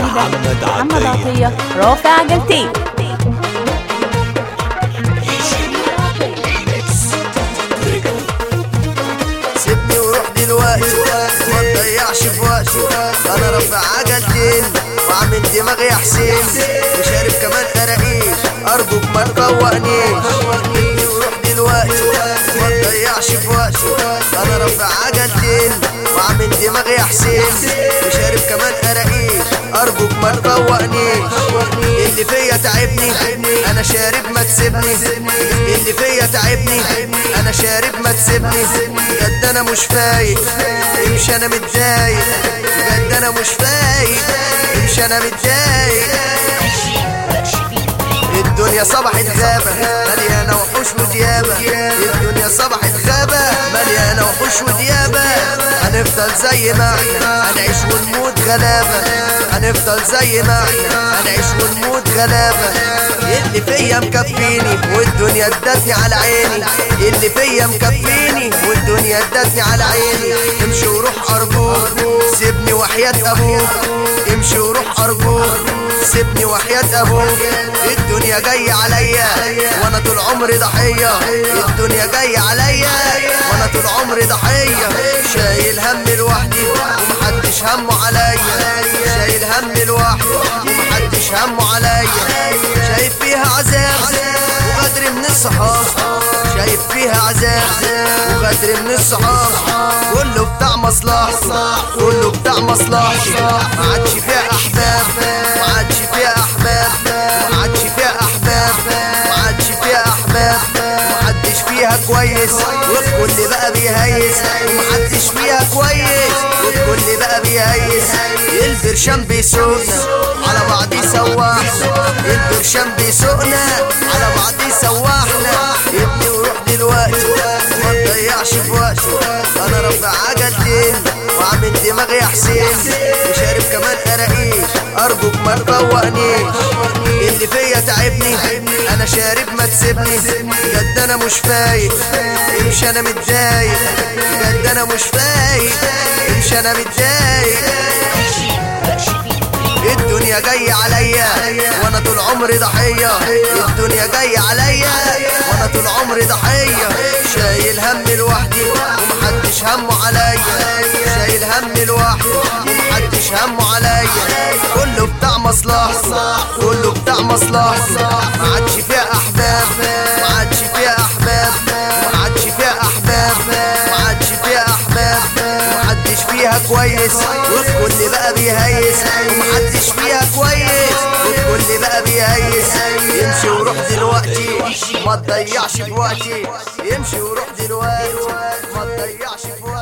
الجديدة محمد محمد عطية. عطية رافع عجلتين سيبني وروح دلوقتي ما تضيعش في وقتي انا رافع عجلتين وعامل دماغي يا حسين وشارب كمان قراقيش ارجوك ما تفوقنيش سيبني وروح دلوقتي ما تضيعش في وقتي انا رافع عجلتين وعامل دماغي يا حسين وشارب كمان قراقيش ارجوك ما تفوقنيش اللي فيا تعبني انا شارب ما تسيبني اللي فيا تعبني انا شارب ما تسيبني بجد انا مش فايق امشي انا متضايق بجد انا مش فايق امشي انا متضايق الدنيا صبحت غابة مليانة وحوش وديابة الدنيا صبحت غابة مليانة وحوش وديابة هنفضل زي ما احنا هنعيش ونموت غلابة هنفضل زي ما احنا هنعيش ونموت غلابة اللي فيا مكفيني والدنيا ادتني على عيني اللي فيا مكفيني والدنيا ادتني على عيني امشي وروح ارجوك سيبني وحياة ابوك امشي وروح ارجوك سيبني وحياة ابوك الدنيا جاية عليا وانا طول عمري ضحية الدنيا جاية عليا وانا طول عمري ضحية شايل هم لوحدي ومحدش همه عليا شايل هم لوحدي ومحدش همه عليا شايف فيها عذاب وغدر من الصحاب شايف فيها عذاب وغدر من الصحاب كله بتاع مصلحته كله بتاع مصلحته ما عادش فيها احباب ما عادش فيها احباب ما عادش فيها احباب ما عادش فيها احباب محدش فيها كويس والكل بقى بيهيس ومحدش فيها كويس والكل بقى بيهيس البرشام بيسوقنا على بعض يسوحنا البرشام بيسوقنا على بعض يسوحنا ابني وروح دلوقتي ما تضيعش في وقتي انا رافع عجلتين وعامل دماغي يا حسين وشارب كمان قراقيش ارجوك ما تفوقنيش اللي فيا تعبني انا شارب ما تسيبني بجد انا مش فايق امشي انا متضايق بجد انا مش فايق امشي انا متضايق الدنيا جاية عليا وانا طول عمري ضحية الدنيا جاية عليا وانا طول عمري ضحية شايل هم لوحدي ومحدش همه عليا شايل هم لوحدي ومحدش همه عليا كله بتاع مصلحته كله بتاع مصلحته ما عادش فيها احباب ما عادش فيها احباب ما عادش فيها احباب ما عادش فيها احباب محدش فيها كويس والكل بقى بيهيس ومحدش فيها كويس والكل بقى بيهيس يمشي وروح دلوقتي ما تضيعش في وقتي يمشي وروح دلوقتي ما تضيعش في وقتي